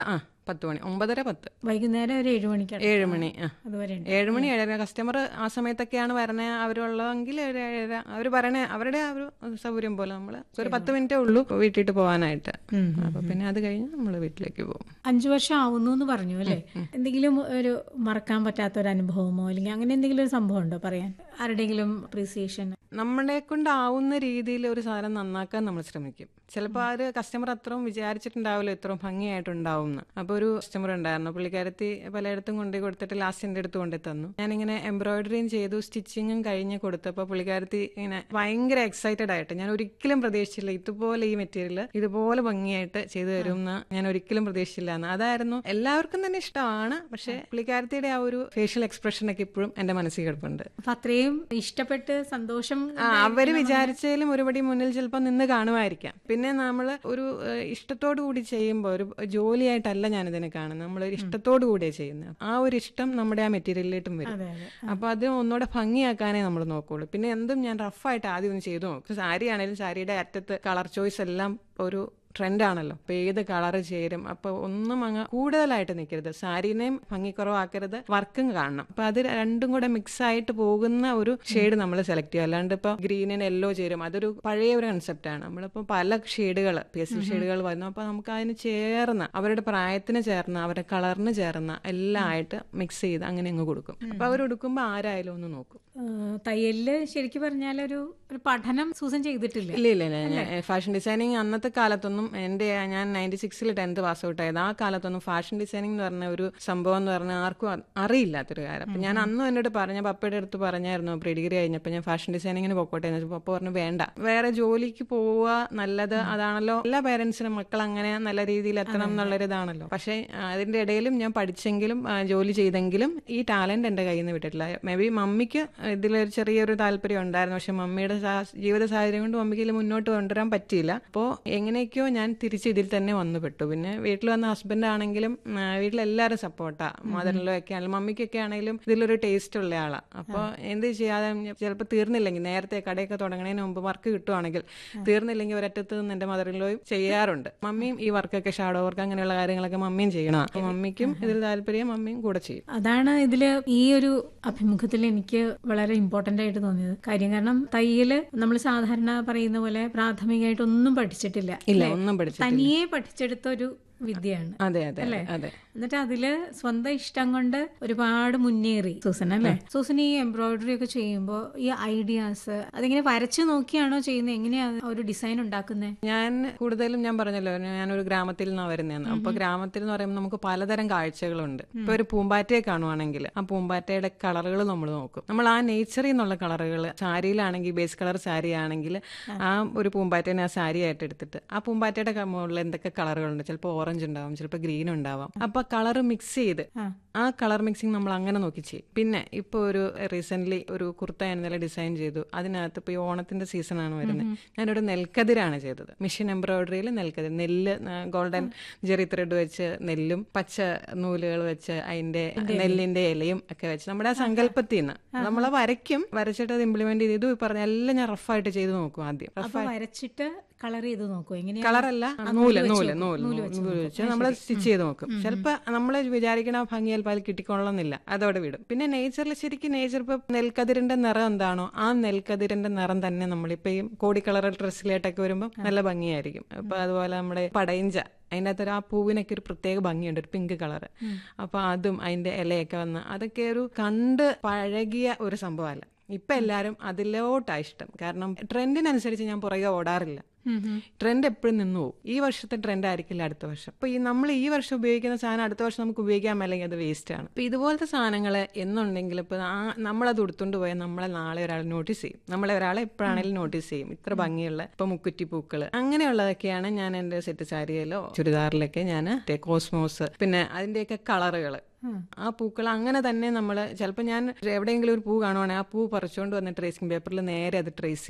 ആ പത്ത് മണി ഒമ്പതര പത്ത് വൈകുന്നേരം ഒരു ഏഴ് മണിക്കാണ് ഏഴ് മണി ആ അതുവരെ ഉണ്ട് ഏഴ് മണി ഏഴര കസ്റ്റമർ ആ സമയത്തൊക്കെയാണ് വരണേ അവരുള്ളതെങ്കിൽ ഒരു ഏഴര അവർ പറയണേ അവരുടെ ആ ഒരു സൗകര്യം പോലെ നമ്മൾ ഒരു പത്ത് മിനിറ്റേ ഉള്ളൂ വീട്ടിട്ട് പോകാനായിട്ട് അപ്പൊ പിന്നെ അത് കഴിഞ്ഞ് നമ്മൾ വീട്ടിലേക്ക് പോകും അഞ്ചു വർഷം ആവുന്നു എന്ന് പറഞ്ഞു അല്ലേ എന്തെങ്കിലും ഒരു മറക്കാൻ പറ്റാത്ത ഒരു അനുഭവമോ അല്ലെങ്കിൽ അങ്ങനെ എന്തെങ്കിലും ഒരു സംഭവം ഉണ്ടോ പറയാൻ ആരുടെയെങ്കിലും അപ്രീസിയേഷൻ നമ്മളെ കൊണ്ടാവുന്ന രീതിയിൽ ഒരു സാധനം നന്നാക്കാൻ നമ്മൾ ശ്രമിക്കും ചിലപ്പോൾ ആ ഒരു കസ്റ്റമർ അത്രയും വിചാരിച്ചിട്ടുണ്ടാവില്ല ഇത്രയും ഭംഗിയായിട്ടുണ്ടാവും എന്ന് അപ്പോൾ ഒരു കസ്റ്റമർ ഉണ്ടായിരുന്നു പുള്ളിക്കാരത്തി പലയിടത്തും കൊണ്ടുപോയി കൊടുത്തിട്ട് ലാസ്റ്റ് എൻ്റെ അടുത്ത് കൊണ്ടു തന്നു ഞാനിങ്ങനെ എംബ്രോയിഡറിയും ചെയ്തു സ്റ്റിച്ചിങ്ങും കഴിഞ്ഞ് കൊടുത്തപ്പോൾ പുള്ളിക്കാരത്തി ഇങ്ങനെ ഭയങ്കര എക്സൈറ്റഡ് ആയിട്ട് ഞാൻ ഒരിക്കലും പ്രതീക്ഷിച്ചില്ല ഇതുപോലെ ഈ മെറ്റീരിയൽ ഇതുപോലെ ഭംഗിയായിട്ട് ചെയ്തു തരും എന്ന് ഞാൻ ഒരിക്കലും പ്രതീക്ഷിച്ചില്ല എന്ന് അതായിരുന്നു എല്ലാവർക്കും തന്നെ ഇഷ്ടമാണ് പക്ഷേ പുള്ളിക്കാരത്തിയുടെ ആ ഒരു ഫേഷ്യൽ എക്സ്പ്രഷനൊക്കെ ഇപ്പോഴും എൻ്റെ മനസ്സിൽ കിടപ്പുണ്ട് അപ്പൊ അത്രയും ഇഷ്ടപ്പെട്ട് സന്തോഷം ആ അവര് വിചാരിച്ചതിലും ഒരുപടി മുന്നിൽ ചിലപ്പോൾ നിന്ന് കാണുമായിരിക്കാം പിന്നെ നമ്മൾ ഒരു ഏഹ്, ഇഷ്ടത്തോടു കൂടി ചെയ്യുമ്പോൾ ഒരു ജോലിയായിട്ടല്ല ഞാനിതിനെ കാണുന്നത് നമ്മൾ ഒരു ഇഷ്ടത്തോടു കൂടിയാണ് ചെയ്യുന്നത് ആ ഒരു ഇഷ്ടം നമ്മുടെ ആ മെറ്റീരിയലിലേട്ടും വരും അതെ അതെ അപ്പൊ അത് ഒന്നുകൂടെ ഭംഗിയാക്കാനേ നമ്മൾ നോക്കുള്ളൂ പിന്നെ എന്തും ഞാൻ റഫായിട്ട് ആദ്യം ഒന്ന് ചെയ്തു നോക്കും സാരി ആണെങ്കിലും സാരിയുടെ അറ്റത്ത് കളർ ചോയ്സ് എല്ലാം ഒരു ട്രെൻഡാണല്ലോ അപ്പൊ ഏത് കളർ ചേരും അപ്പൊ ഒന്നും അങ്ങ് കൂടുതലായിട്ട് നിൽക്കരുത് സാരീനെയും ഭംഗിക്കുറവാക്കരുത് വർക്കും കാണണം അപ്പൊ അത് രണ്ടും കൂടെ മിക്സ് ആയിട്ട് പോകുന്ന ഒരു ഷെയ്ഡ് നമ്മൾ സെലക്ട് ചെയ്യുക അല്ലാണ്ട് ഇപ്പൊ ഗ്രീനിന് യെല്ലോ ചേരും അതൊരു പഴയ ഒരു കൺസെപ്റ്റാണ് നമ്മളിപ്പോ പല ഷെയ്ഡുകൾ പേസ്റ്റൽ ഷെയ്ഡുകൾ വരുന്നു അപ്പൊ നമുക്ക് അതിന് ചേർന്ന അവരുടെ പ്രായത്തിന് ചേർന്ന അവരുടെ കളറിന് ചേർന്ന എല്ലാം ആയിട്ട് മിക്സ് ചെയ്ത് അങ്ങനെ അങ്ങ് കൊടുക്കും അപ്പൊ അവർ ഉടുക്കുമ്പോൾ ആരായാലും ഒന്ന് നോക്കും ഏഹ് തയ്യലില് ശരിക്കും പറഞ്ഞാൽ ഒരു ഒരു പഠനം സൂസൻ ചെയ്തിട്ടില്ല ഇല്ല ഇല്ല ഇല്ല ഫാഷൻ ഡിസൈനിങ് അന്നത്തെ കാലത്തൊന്നും എൻ്റെ ഞാൻ നയൻറ്റി സിക്സിൽ ടെൻത്ത് പാസ് ഔട്ട് ആയത് ആ കാലത്തൊന്നും ഫാഷൻ ഡിസൈനിങ് എന്ന് പറഞ്ഞ ഒരു സംഭവം എന്ന് പറഞ്ഞാൽ ആർക്കും അ- അറിയില്ലാത്തൊരു കാര്യം അപ്പം ഞാൻ അന്നും എന്നോട് പറഞ്ഞ പപ്പയുടെ അടുത്ത് പറഞ്ഞായിരുന്നു പ്രീ ഡിഗ്രി കഴിഞ്ഞപ്പോൾ ഞാൻ ഫാഷൻ ഡിസൈനിങ്ങിന് പോക്കോട്ടെ എന്ന് വെച്ചപ്പോൾ പപ്പ പറഞ്ഞു വേണ്ട വേറെ ജോലിക്ക് പോവുക നല്ലത് അതാണല്ലോ എല്ലാ പേരൻസിനും മക്കൾ അങ്ങനെ നല്ല രീതിയിൽ എത്തണം എന്നുള്ളൊരു ഇതാണല്ലോ പക്ഷേ ആ, അതിന്റെ ഇടയിലും ഞാൻ പഠിച്ചെങ്കിലും ആ, ജോലി ചെയ്തെങ്കിലും ഈ ടാലന്റ് എൻ്റെ കയ്യിൽ നിന്ന് വിട്ടിട്ടില്ല മേ ബി മമ്മിക്ക് ഇതിലൊരു ചെറിയൊരു താല്പര്യം ഉണ്ടായിരുന്നു പക്ഷെ മമ്മിയുടെ സാ- ജീവിത സാഹചര്യം കൊണ്ട് മമ്മിക്ക് ഇതിൽ മുന്നോട്ട് കൊണ്ടുവരാൻ പറ്റിയില്ല അപ്പോൾ എങ്ങനെയൊക്കെയോ ഞാൻ തിരിച്ച് ഇതിൽ തന്നെ വന്നു പെട്ടു പിന്നെ വീട്ടിൽ വന്ന ഹസ്ബൻഡ് ആണെങ്കിലും ആ, വീട്ടിലെല്ലാവരും സപ്പോർട്ടാ മദറിലോ ഒക്കെ ആണെങ്കിലും മമ്മിക്കൊക്കെ ആണെങ്കിലും ഇതിലൊരു ടേസ്റ്റ് ഉള്ള ആളാ അപ്പോൾ എന്ത് ചെയ്യാതെ ചിലപ്പോൾ തീർന്നില്ലെങ്കിൽ നേരത്തെ കടയൊക്കെ തുടങ്ങുന്നതിന് മുമ്പ് വർക്ക് കിട്ടുവാണെങ്കിൽ തീർന്നില്ലെങ്കിൽ ഒരറ്റത്ത് നിന്ന് എൻ്റെ മദറിലോയും ചെയ്യാറുണ്ട് മമ്മിയും ഈ വർക്കൊക്കെ ഷാഡോ വർക്ക് അങ്ങനെയുള്ള കാര്യങ്ങളൊക്കെ മമ്മിയും ചെയ്യണം അപ്പോൾ മമ്മിക്കും ഇതിൽ താല്പര്യം മമ്മിയും കൂടെ ചെയ്യും അതാണ് ഇതില് ഈ ഒരു അഭിമുഖത്തിൽ എനിക്ക് വളരെ ഇമ്പോർട്ടന്റ് ആയിട്ട് തോന്നിയത് കാര്യം കാരണം തയ്യല് നമ്മൾ സാധാരണ പറയുന്ന പോലെ പ്രാഥമികമായിട്ട് ഒന്നും പഠിച്ചിട്ടില്ല ഇല്ല ഒന്നും പഠിച്ചിട്ടില്ല തനിയെ പഠിച്ചെടുത്ത ഒരു വിദ്യയാണ് അതെ അതെ അതെ എന്നിട്ട് അതില് സ്വന്തം ഇഷ്ടം കൊണ്ട് ഒരുപാട് മുന്നേറി സൂസൻ അല്ലേ സൂസൻ ഈ എംബ്രോയിഡറി ഒക്കെ ചെയ്യുമ്പോൾ ഈ ഐഡിയാസ് അതിങ്ങനെ വരച്ചു നോക്കിയാണോ ചെയ്യുന്നത് എങ്ങനെയാ ആ ഒരു ഡിസൈൻ ഉണ്ടാക്കുന്നത് ഞാൻ കൂടുതലും ഞാൻ പറഞ്ഞല്ലോ ഞാനൊരു ഗ്രാമത്തിൽ നിന്നാണ് വരുന്നതെന്ന് അപ്പൊ ഗ്രാമത്തിൽ എന്ന് പറയുമ്പോൾ നമുക്ക് പലതരം കാഴ്ചകളുണ്ട് ഇപ്പൊ ഒരു പൂമ്പാറ്റയെ കാണുവാണെങ്കിൽ ആ പൂമ്പാറ്റയുടെ കളറുകൾ നമ്മൾ നോക്കും നമ്മൾ ആ നേച്ചറിൽ നിന്നുള്ള കളറുകൾ സാരിയിലാണെങ്കിൽ ബേസ് കളർ സാരി ആണെങ്കിൽ ആ ഒരു പൂമ്പാറ്റേനെ ആ സാരി ആയിട്ട് എടുത്തിട്ട് ആ പൂമ്പാറ്റയുടെ ക- മുകളിൽ എന്തൊക്കെ കളറുകളുണ്ട് ചിലപ്പോൾ ഓറഞ്ച് ഉണ്ടാവും ചിലപ്പോൾ ഗ്രീൻ ഉണ്ടാവാം അപ്പൊ കളർ മിക്സ് ചെയ്ത് ആ കളർ മിക്സിങ് നമ്മൾ അങ്ങനെ നോക്കി ചെയ്യും പിന്നെ ഇപ്പൊ ഒരു റീസെന്റ് ഒരു കുർത്ത ഞാൻ ഇന്നലെ ഡിസൈൻ ചെയ്തു അതിനകത്ത് ഇപ്പൊ ഈ ഓണത്തിന്റെ സീസൺ ആണ് വരുന്നത് ഞാനൊരു നെൽക്കതിരാണ് ചെയ്തത് മെഷീൻ എംബ്രോയിഡറിയിൽ നെൽക്കതിർ നെല്ല് ഗോൾഡൻ ജെറി ത്രെഡ് വെച്ച് നെല്ലും പച്ച നൂലുകൾ വെച്ച് അതിന്റെ നെല്ലിന്റെ ഇലയും ഒക്കെ വെച്ച് നമ്മുടെ ആ സങ്കല്പത്തിൽ നിന്ന് നമ്മൾ വരയ്ക്കും വരച്ചിട്ട് അത് ഇംപ്ലിമെന്റ് ചെയ്തു ഈ പറഞ്ഞ എല്ലാം ഞാൻ റഫായിട്ട് ചെയ്ത് നോക്കും ആദ്യം അപ്പൊ വരച്ചിട്ട് കളർ ചെയ്ത് നോക്കൂ എങ്ങനെയാ കളറല്ല നൂല് നൂല് നൂല് നൂല് വെച്ച് നമ്മൾ സ്റ്റിച്ച് ചെയ്ത് നോക്കും ചിലപ്പോൾ നമ്മൾ വിചാരിക്കണ ആ ഭംഗി ചിലപ്പോൾ അത് കിട്ടിക്കൊള്ളണമെന്നില്ല അതോടെ വിടും പിന്നെ നേച്ചറിൽ ശരിക്കും നേച്ചർ ഇപ്പൊ നെൽക്കതിരിന്റെ നിറം എന്താണോ ആ നെൽക്കതിരിന്റെ നിറം തന്നെ നമ്മളിപ്പോ ഈ കോടി കളർ ഡ്രസ്സിലായിട്ടൊക്കെ വരുമ്പോൾ നല്ല ഭംഗിയായിരിക്കും അപ്പൊ അതുപോലെ നമ്മുടെ പടയിഞ്ച അതിൻ്റെ അകത്തൊരു ആ പൂവിനൊക്കെ ഒരു പ്രത്യേക ഭംഗിയുണ്ട് ഒരു പിങ്ക് കളർ അപ്പൊ അതും അതിന്റെ ഇലയൊക്കെ വന്ന് അതൊക്കെ ഒരു കണ്ട് പഴകിയ ഒരു സംഭവമല്ല ഇപ്പൊ എല്ലാരും അതിലോട്ടാ ഇഷ്ടം കാരണം ട്രെൻഡിനനുസരിച്ച് ഞാൻ പുറകെ ഓടാറില്ല ട്രെൻഡ് എപ്പോഴും നിന്നു പോകും ഈ വർഷത്തെ ട്രെൻഡ് ആയിരിക്കില്ല അടുത്ത വർഷം അപ്പൊ ഈ നമ്മൾ ഈ വർഷം ഉപയോഗിക്കുന്ന സാധനം അടുത്ത വർഷം നമുക്ക് ഉപയോഗിക്കാൻ മേലെങ്കിൽ അത് വേസ്റ്റ് ആണ് അപ്പൊ ഇതുപോലത്തെ സാധനങ്ങൾ എന്നുണ്ടെങ്കിൽ ഇപ്പൊ ആ നമ്മളത് ഉടുത്തോണ്ട് പോയാൽ നമ്മളെ നാളെ ഒരാൾ നോട്ടീസ് ചെയ്യും നമ്മളെ ഒരാളെ എപ്പോഴാണെങ്കിലും നോട്ടീസ് ചെയ്യും ഇത്ര ഭംഗിയുള്ള ഇപ്പൊ മുക്കുറ്റി പൂക്കൾ അങ്ങനെയുള്ളതൊക്കെയാണ് ഞാൻ എന്റെ സെറ്റ് സാരിയിലോ ചുരിദാറിലൊക്കെ ഞാൻ കോസ്മോസ് പിന്നെ അതിന്റെയൊക്കെ കളറുകൾ ആ പൂക്കൾ അങ്ങനെ തന്നെ നമ്മൾ ചിലപ്പോൾ ഞാൻ എവിടെയെങ്കിലും ഒരു പൂ കാണുവാണെങ്കിൽ ആ പൂ പറിച്ചുകൊണ്ട് വന്ന് ട്രേസിംഗ് പേപ്പറിൽ നേരെ അത് ട്രേസ് ചെയ്യും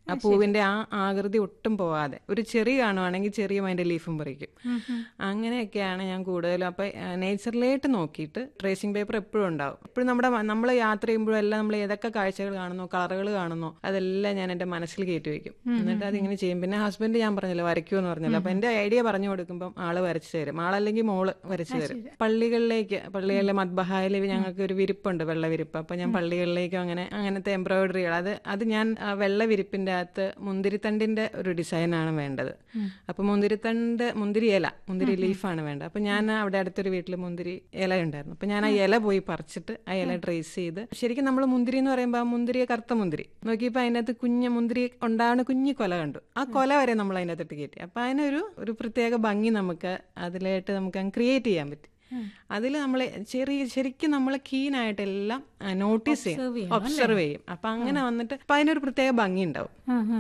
ആ പൂവിന്റെ ആ ആകൃതി ഒട്ടും പോവാതെ ഒരു ചെറി കാണുവാണെങ്കിൽ ചെറിയും അതിന്റെ ലീഫും പറിക്കും അങ്ങനെയൊക്കെയാണ് ഞാൻ കൂടുതലും അപ്പൊ നേച്ചറിലേട്ട് നോക്കിയിട്ട് ട്രേസിംഗ് പേപ്പർ എപ്പോഴും ഉണ്ടാവും എപ്പോഴും നമ്മുടെ നമ്മൾ യാത്ര ചെയ്യുമ്പോഴും എല്ലാം നമ്മൾ ഏതൊക്കെ കാഴ്ചകൾ കാണുന്നോ കളറുകൾ കാണുന്നോ അതെല്ലാം ഞാൻ എന്റെ മനസ്സിൽ കയറ്റി വെക്കും എന്നിട്ട് അതിങ്ങനെ ചെയ്യും പിന്നെ ഹസ്ബൻഡ് ഞാൻ പറഞ്ഞല്ലോ വരയ്ക്കുമെന്ന് പറഞ്ഞല്ലോ അപ്പൊ എന്റെ ഐഡിയ പറഞ്ഞു കൊടുക്കുമ്പോൾ ആള് വരച്ചു തരും ആളല്ലെങ്കിൽ മോള് വരച്ചു തരും പള്ളികളിലേക്ക് പള്ളികളിലെ മദ്ബഹായിൽ ഞങ്ങൾക്ക് ഒരു വിരിപ്പുണ്ട് വെള്ള വിരിപ്പ് അപ്പൊ ഞാൻ പള്ളികളിലേക്കും അങ്ങനെ അങ്ങനത്തെ എംബ്രോയിഡറികൾ അത് അത് ഞാൻ ആ വെള്ള വിരിപ്പിന്റെ അകത്ത് മുന്തിരിത്തണ്ടിന്റെ ഒരു ഡിസൈനാണ് വേണ്ടത് അപ്പൊ മുന്തിരിത്തണ്ട് മുന്തിരി ഇല മുന്തിരി ലീഫാണ് വേണ്ടത് അപ്പൊ ഞാൻ അവിടെ അടുത്തൊരു വീട്ടിൽ മുന്തിരി ഇല ഉണ്ടായിരുന്നു അപ്പൊ ഞാൻ ആ ഇല പോയി പറിച്ചിട്ട് ആ ഇല ട്രേസ് ചെയ്ത് ശരിക്കും നമ്മൾ മുന്തിരി എന്ന് പറയുമ്പോൾ ആ മുന്തിരിയെ കറുത്ത മുന്തിരി നോക്കിയപ്പോൾ അതിനകത്ത് കുഞ്ഞ് മുന്തിരി ഉണ്ടാവുന്ന കുഞ്ഞു കൊല കണ്ടു ആ കൊല വരെ നമ്മൾ അതിനകത്ത് ഇട്ട് കയറ്റി അപ്പൊ അതിനൊരു ഒരു പ്രത്യേക ഭംഗി നമുക്ക് അതിലായിട്ട് നമുക്ക് ക്രിയേറ്റ് ചെയ്യാൻ പറ്റി അതിൽ നമ്മൾ ചെറിയ ശരിക്കും നമ്മൾ കീനായിട്ട് എല്ലാം നോട്ടീസ് ചെയ്യും ഒബ്സർവ് ചെയ്യും അപ്പൊ അങ്ങനെ വന്നിട്ട് അപ്പൊ അതിനൊരു പ്രത്യേക ഭംഗി ഉണ്ടാവും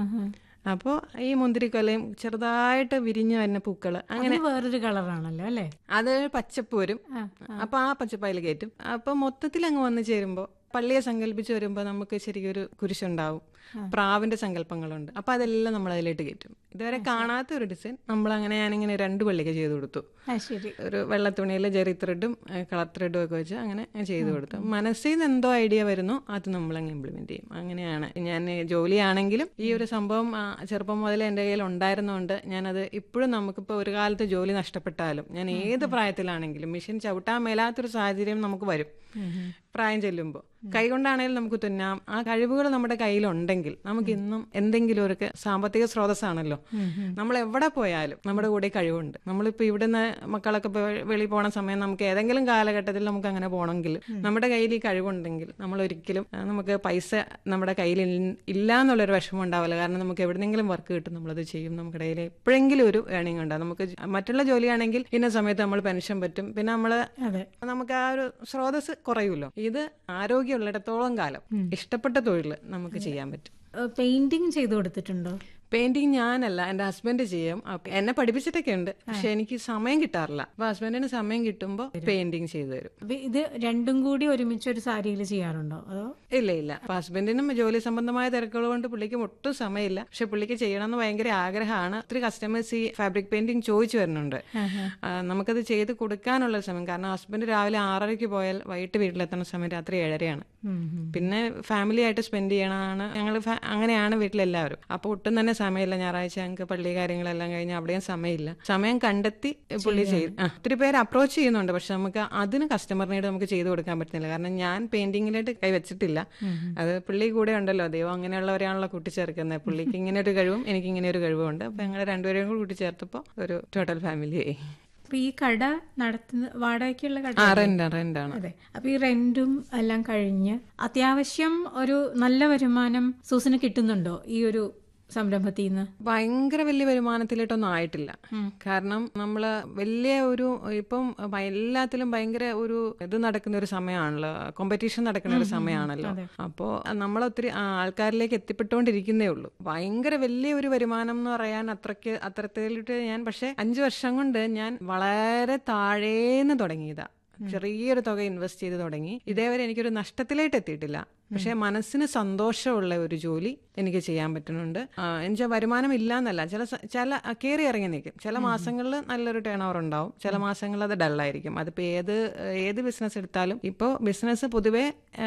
അപ്പോൾ ഈ മുന്തിരിക്കൊലയും ചെറുതായിട്ട് വിരിഞ്ഞു വരുന്ന പൂക്കള് അങ്ങനെ അങ്ങനെ വേറൊരു കളറാണല്ലോ അല്ലേ അത് പച്ചപ്പ് വരും അപ്പൊ ആ പച്ചപ്പ് അതിൽ കയറ്റും അപ്പൊ മൊത്തത്തിൽ അങ്ങ് വന്നു ചേരുമ്പോൾ പള്ളിയെ സങ്കല്പിച്ച് വരുമ്പോൾ നമുക്ക് ശരിക്കും ഒരു കുരിശുണ്ടാവും പ്രാവിന്റെ സങ്കല്പങ്ങളുണ്ട് അപ്പൊ അതെല്ലാം നമ്മൾ അതിലേക്ക് കയറ്റും ഇതുവരെ കാണാത്ത ഒരു ഡിസൈൻ നമ്മൾ അങ്ങനെ ഞാനിങ്ങനെ രണ്ട് പള്ളിക്ക് ചെയ്തു കൊടുത്തു ആ ശരി ഒരു വെള്ള തുണിയിൽ ജെറി ത്രെഡും കളർ ത്രെഡും ഒക്കെ വെച്ച് അങ്ങനെ ചെയ്തു കൊടുത്തു മനസ്സിൽ നിന്ന് എന്തോ ഐഡിയ വരുന്നോ അത് നമ്മൾ അങ്ങ് ഇംപ്ലിമെന്റ് ചെയ്യും അങ്ങനെയാണ് ഞാൻ ജോലിയാണെങ്കിലും ഈ ഒരു സംഭവം ആ, ചെറുപ്പം മുതലേ എൻ്റെ കയ്യിൽ ഉണ്ടായിരുന്നതുകൊണ്ട് ഞാനത് ഇപ്പോഴും നമുക്കിപ്പോൾ ഒരു കാലത്ത് ജോലി നഷ്ടപ്പെട്ടാലും ഞാൻ ഏത് പ്രായത്തിലാണെങ്കിലും മെഷീൻ ചവിട്ടാൻ മേലാത്തൊരു സാഹചര്യം നമുക്ക് വരും പ്രായം ചെല്ലുമ്പോൾ കൈകൊണ്ടാണെങ്കിലും നമുക്ക് തുന്നാം ആ കഴിവുകൾ നമ്മുടെ കയ്യിലുണ്ടെങ്കിൽ നമുക്ക് ഇന്നും എന്തെങ്കിലും ഒരു സാമ്പത്തിക സ്രോതസ്സാണല്ലോ നമ്മൾ എവിടെ പോയാലും നമ്മുടെ കൂടെ ഈ കഴിവുണ്ട് നമ്മളിപ്പോൾ ഇവിടുന്ന് മക്കളൊക്കെ ഇപ്പൊ വെളിയിൽ പോണ സമയം നമുക്ക് ഏതെങ്കിലും കാലഘട്ടത്തിൽ നമുക്ക് അങ്ങനെ പോകണമെങ്കിൽ നമ്മുടെ കയ്യിൽ ഈ കഴിവുണ്ടെങ്കിൽ നമ്മൾ ഒരിക്കലും ആ, നമുക്ക് പൈസ നമ്മുടെ കയ്യിൽ ഇൽ- ഇല്ല എന്നുള്ളൊരു വിഷമം ഉണ്ടാവില്ല കാരണം നമുക്ക് എവിടെന്നെങ്കിലും വർക്ക് കിട്ടും നമ്മളത് ചെയ്യും നമ്മുടെ കയ്യിൽ എപ്പോഴെങ്കിലും ഒരു ഏണിംഗ് ഉണ്ടാകും നമുക്ക് ജ- മറ്റുള്ള ജോലിയാണെങ്കിൽ ഇന്ന സമയത്ത് നമ്മൾ പെൻഷൻ പറ്റും പിന്നെ നമ്മൾ അതെ നമുക്ക് ആ ഒരു സ്രോതസ് കുറയുമല്ലോ ഇത് ആരോഗ്യമുള്ളിടത്തോളം കാലം ഇഷ്ടപ്പെട്ട തൊഴിൽ നമുക്ക് ചെയ്യാൻ പറ്റും പെയിന്റിങ് ചെയ്തു കൊടുത്തിട്ടുണ്ടോ പെയിന്റിങ് ഞാനല്ല എൻ്റെ ഹസ്ബൻഡ് ചെയ്യും അപ്പൊ എന്നെ പഠിപ്പിച്ചിട്ടൊക്കെ ഉണ്ട് പക്ഷെ എനിക്ക് സമയം കിട്ടാറില്ല അപ്പൊ ഹസ്ബൻഡിന് സമയം കിട്ടുമ്പോൾ പെയിന്റിങ് ചെയ്തു തരും അപ്പൊ ഇത് രണ്ടും കൂടി ഒരുമിച്ച് ഒരു സാരിയിൽ ചെയ്യാറുണ്ടോ അതോ ഇല്ല ഇല്ല അപ്പൊ ഹസ്ബൻഡിനും ജോലി സംബന്ധമായ തിരക്കുകൾ കൊണ്ട് പുള്ളിക്ക് ഒട്ടും സമയമില്ല പക്ഷെ പുള്ളിക്ക് ചെയ്യണമെന്ന് ഭയങ്കര ആഗ്രഹമാണ് ഒത്തിരി കസ്റ്റമേഴ്സ് ഈ ഫാബ്രിക് പെയിന്റിങ് ചോദിച്ചു വരുന്നുണ്ട് ആ, നമുക്കത് ചെയ്ത് കൊടുക്കാനുള്ള സമയം കാരണം ഹസ്ബൻഡ് രാവിലെ ആറരയ്ക്ക് പോയാൽ വൈകിട്ട് വീട്ടിലെത്തുന്ന സമയം രാത്രി ഏഴരയാണ് പിന്നെ ഫാമിലി ആയിട്ട് സ്പെൻഡ് ചെയ്യണതാണ് ഞങ്ങൾ അങ്ങനെയാണ് വീട്ടിലെല്ലാവരും അപ്പോൾ ഒട്ടും തന്നെ സമയമില്ല ഞായറാഴ്ച ഞങ്ങൾക്ക് പള്ളി കാര്യങ്ങളെല്ലാം കഴിഞ്ഞ് അവിടെയും സമയമില്ല സമയം കണ്ടെത്തി പുള്ളി ചെയ്ത് ആ ഒത്തിരി പേര് അപ്രോച്ച് ചെയ്യുന്നുണ്ട് പക്ഷെ നമുക്ക് അതിന് കസ്റ്റമറിനായിട്ട് നമുക്ക് ചെയ്തു കൊടുക്കാൻ പറ്റുന്നില്ല കാരണം ഞാൻ പെയിന്റിങ്ങിലായിട്ട് കൈവച്ചിട്ടില്ല അത് പുള്ളി കൂടെ ഉണ്ടല്ലോ ദൈവം അങ്ങനെയുള്ളവരെയാണല്ലോ കൂട്ടിച്ചേർക്കുന്നത് പുള്ളിക്ക് ഇങ്ങനെ ഒരു കഴിവും എനിക്ക് ഇങ്ങനെ ഒരു കഴിവും ഉണ്ട് അപ്പൊ ഞങ്ങൾ രണ്ടുപേരെയും കൂടി കൂട്ടിച്ചേർത്തപ്പോൾ ഒരു ടോട്ടൽ ഫാമിലിയായി അപ്പൊ ഈ കട നടത്തുന്ന വാടകയ്ക്കുള്ള കട ആ റെന്റ് റെന്റാണ് അതെ അപ്പൊ ഈ റെന്റും എല്ലാം കഴിഞ്ഞ് അത്യാവശ്യം ഒരു നല്ല വരുമാനം സൂസന് കിട്ടുന്നുണ്ടോ ഈ ഒരു സംരംഭത്തിൽ നിന്ന് ഭയങ്കര വലിയ വരുമാനത്തിലേട്ടൊന്നും ആയിട്ടില്ല കാരണം നമ്മൾ വലിയ ഒരു ഇപ്പം ഭ- എല്ലാത്തിലും ഭയങ്കര ഒരു ഇത് നടക്കുന്ന ഒരു സമയമാണല്ലോ കോമ്പറ്റീഷൻ നടക്കുന്ന ഒരു സമയമാണല്ലോ അപ്പോൾ നമ്മൾ ഒത്തിരി ആ, ആൾക്കാരിലേക്ക് എത്തിപ്പെട്ടുകൊണ്ടിരിക്കുന്നേ ഉള്ളൂ ഭയങ്കര വലിയ ഒരു വരുമാനം എന്ന് പറയാൻ അത്രയ്ക്ക് അത്തരത്തിലിട്ട് ഞാൻ പക്ഷെ അഞ്ചു വർഷം കൊണ്ട് ഞാൻ വളരെ താഴേന്ന് തുടങ്ങിയതാ ചെറിയൊരു തുക ഇൻവെസ്റ്റ് ചെയ്ത് തുടങ്ങി ഇതേവരെ എനിക്കൊരു നഷ്ടത്തിലേക്ക് എത്തിയിട്ടില്ല പക്ഷെ മനസ്സിന് സന്തോഷമുള്ള ഒരു ജോലി എനിക്ക് ചെയ്യാൻ പറ്റുന്നുണ്ട് എന്നുവെച്ചാൽ വരുമാനം ഇല്ല എന്നല്ല ചില സ- ചില കയറി ഇറങ്ങി നിൽക്കും ചില മാസങ്ങളിൽ നല്ലൊരു ടേൺ ഓവർ ഉണ്ടാവും ചില മാസങ്ങളിൽ അത് ഡള്ളായിരിക്കും അതിപ്പോൾ ഏത് ഏത് ബിസിനസ് എടുത്താലും ഇപ്പോൾ ബിസിനസ് പൊതുവേ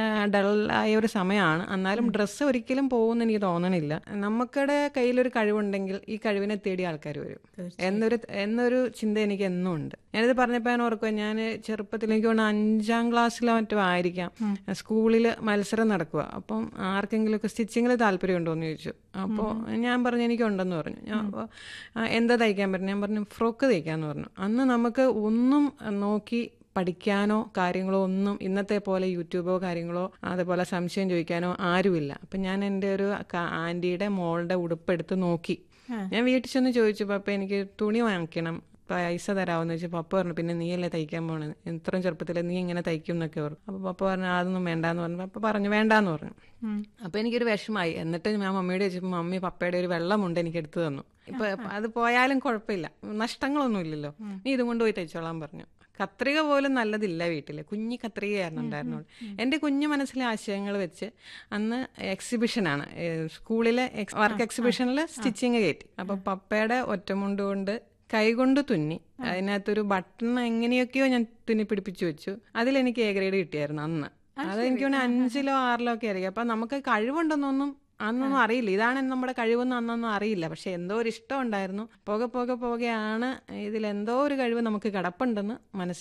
ഡള്ളായ ഒരു സമയമാണ് എന്നാലും ഡ്രസ്സ് ഒരിക്കലും പോകുമെന്ന് എനിക്ക് തോന്നണില്ല നമുക്കിടെ കയ്യിലൊരു കഴിവുണ്ടെങ്കിൽ ഈ കഴിവിനെ തേടി ആൾക്കാർ വരും എന്നൊരു എന്നൊരു ചിന്ത എനിക്ക് എന്നും ഉണ്ട് ഞാനിത് പറഞ്ഞപ്പോൾ ഞാൻ ഓർക്കുക ഞാൻ ചെറുപ്പത്തിൽ എനിക്ക് തോന്നുന്നു അഞ്ചാം ക്ലാസ്സിലോ മറ്റോ ആയിരിക്കാം സ്കൂളിൽ മത്സരം നടക്കുക അപ്പം ആർക്കെങ്കിലുമൊക്കെ സ്റ്റിച്ചിങ്ങിൽ താല്പര്യമുണ്ടോ എന്ന് ചോദിച്ചു അപ്പോൾ ഞാൻ പറഞ്ഞു എനിക്കുണ്ടെന്ന് പറഞ്ഞു ഞാൻ അപ്പോൾ എന്താ തയ്ക്കാൻ പറഞ്ഞു ഞാൻ പറഞ്ഞു ഫ്രോക്ക് തയ്ക്കാന്ന് പറഞ്ഞു അന്ന് നമുക്ക് ഒന്നും നോക്കി പഠിക്കാനോ കാര്യങ്ങളോ ഒന്നും ഇന്നത്തെ പോലെ യൂട്യൂബോ കാര്യങ്ങളോ അതുപോലെ സംശയം ചോദിക്കാനോ ആരുമില്ല അപ്പം ഞാൻ എൻ്റെ ഒരു ക- ആൻറ്റിയുടെ മോളുടെ ഉടുപ്പ് എടുത്ത് നോക്കി ഞാൻ വീട്ടിൽ ചെന്ന് ചോദിച്ചു പപ്പ എനിക്ക് തുണി വാങ്ങിക്കണം പൈസ തരാമെന്ന് വെച്ചാൽ പപ്പ പറഞ്ഞു പിന്നെ നീയല്ലേ തയ്ക്കാൻ പോണത് ഇത്രയും ചെറുപ്പത്തിൽ നീ ഇങ്ങനെ തയ്ക്കും എന്നൊക്കെ പറഞ്ഞു അപ്പോൾ പപ്പ പറഞ്ഞു അതൊന്നും വേണ്ടാന്ന് പറഞ്ഞു പപ്പ പറഞ്ഞു വേണ്ടാന്ന് പറഞ്ഞു അപ്പോൾ എനിക്കൊരു വിഷമായി എന്നിട്ട് ഞാൻ മമ്മിയോട് ചോദിച്ചപ്പോൾ മമ്മി പപ്പയുടെ ഒരു വെള്ളമുണ്ട് എനിക്ക് എടുത്തു തന്നു ഇപ്പൊ അത് പോയാലും കുഴപ്പമില്ല നഷ്ടങ്ങളൊന്നും ഇല്ലല്ലോ നീ ഇതും കൊണ്ട് പോയി തയ്ച്ചോളാൻ പറഞ്ഞു കത്രിക പോലും നല്ലതില്ല വീട്ടിൽ കുഞ്ഞി കത്രികയായിരുന്നു ഉണ്ടായിരുന്നുള്ളൂ എൻ്റെ കുഞ്ഞു മനസ്സിലെ ആശയങ്ങൾ വെച്ച് അന്ന് എക്സിബിഷനാണ് സ്കൂളിലെ വർക്ക് എക്സിബിഷനിൽ സ്റ്റിച്ചിങ് കയറ്റി അപ്പോൾ പപ്പയുടെ ഒറ്റമുണ്ട് കൊണ്ട് കൈകൊണ്ട് തുന്നി അതിനകത്തൊരു ബട്ടൺ എങ്ങനെയൊക്കെയോ ഞാൻ തുന്നി പിടിപ്പിച്ചു വെച്ചു അതിലെനിക്ക് എ ഗ്രേഡ് കിട്ടിയായിരുന്നു അന്ന് അത് എനിക്ക് തോന്നുന്നു അഞ്ചിലോ ആറിലോ ഒക്കെ ആയിരിക്കും അപ്പൊ നമുക്ക് കഴിവുണ്ടെന്നൊന്നും അന്നൊന്നും അറിയില്ല ഇതാണ് നമ്മുടെ കഴിവെന്ന് അന്നൊന്നും അറിയില്ല പക്ഷെ എന്തോ ഒരു ഇഷ്ടം ഉണ്ടായിരുന്നു പോകെ പോകെ പോകെയാണ് ഇതിൽ എന്തോ ഒരു കഴിവ് നമുക്ക് കിടപ്പുണ്ടെന്ന് മനസ്സിലായി